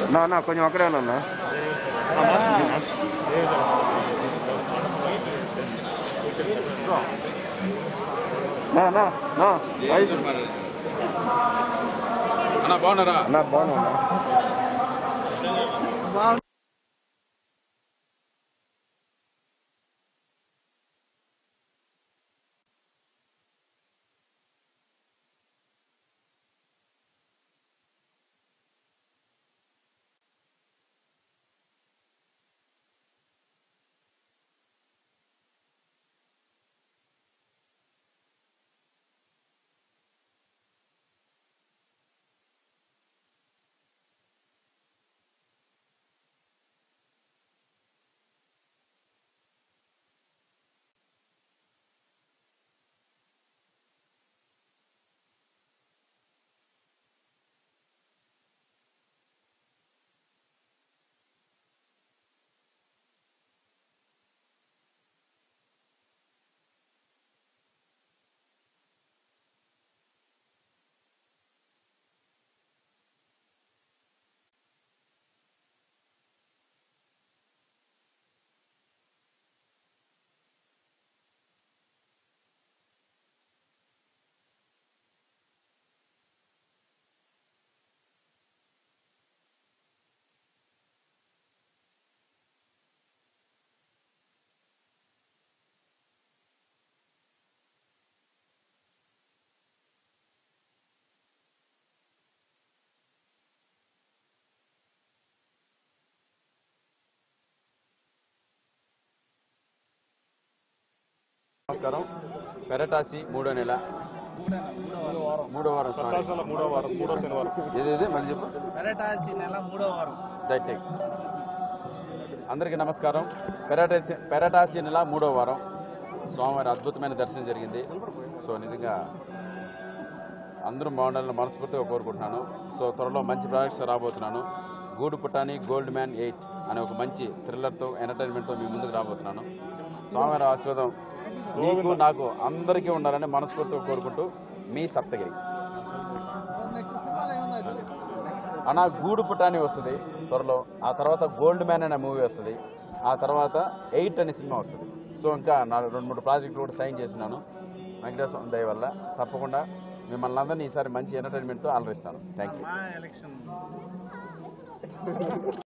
నా నా కొంచెం అక్కడే ఉన్నా నా నా నా ఐదు అన్న బాగున్నారా నా బాగున్నా నమస్కారం పెరటాసి మూడో నెల మూడో వారం సారీ మూడో వారం మూడో శనివారం ఏది ఇది మళ్ళీ చెప్పు పెరటాసి నెల మూడో వారం రైట్ టేక్. అందరికీ నమస్కారం పెరటాసి పెరటాసి నెల మూడో వారం స్వామివారి అద్భుతమైన దర్శనం జరిగింది సో నిజంగా అందరూ బాగుండాలని మనస్ఫూర్తిగా కోరుకుంటున్నాను సో త్వరలో మంచి ప్రాజెక్ట్స్ రాబోతున్నాను గూడు పుట్టాని గోల్డ్ మ్యాన్ ఎయిట్ అనే ఒక మంచి థ్రిల్లర్తో ఎంటర్టైన్మెంట్తో మీ ముందుకు రాబోతున్నాను స్వామివారి ఆశీర్వాదం నీకు నాకు అందరికీ ఉండాలని మనస్ఫూర్తిగా కోరుకుంటూ మీ సప్తగిరి నెక్స్ట్ సినిమాలో ఏముంది అన్న గూడు పుటాని వస్తుంది త్వరలో ఆ తర్వాత గోల్డ్ మ్యాన్ అనే మూవీ వస్తుంది ఆ తర్వాత ఎయిట్ అనే సినిమా వస్తుంది సో ఇంకా నా రెండు మూడు ప్రాజెక్టులు కూడా సైన్ చేసినాను వెంకటేశ్వర దయ వల్ల తప్పకుండా మిమ్మల్ని అందరినీ ఈసారి మంచి ఎంటర్టైన్మెంట్తో అలరిస్తాను థ్యాంక్ యూ మా ఎలక్షన్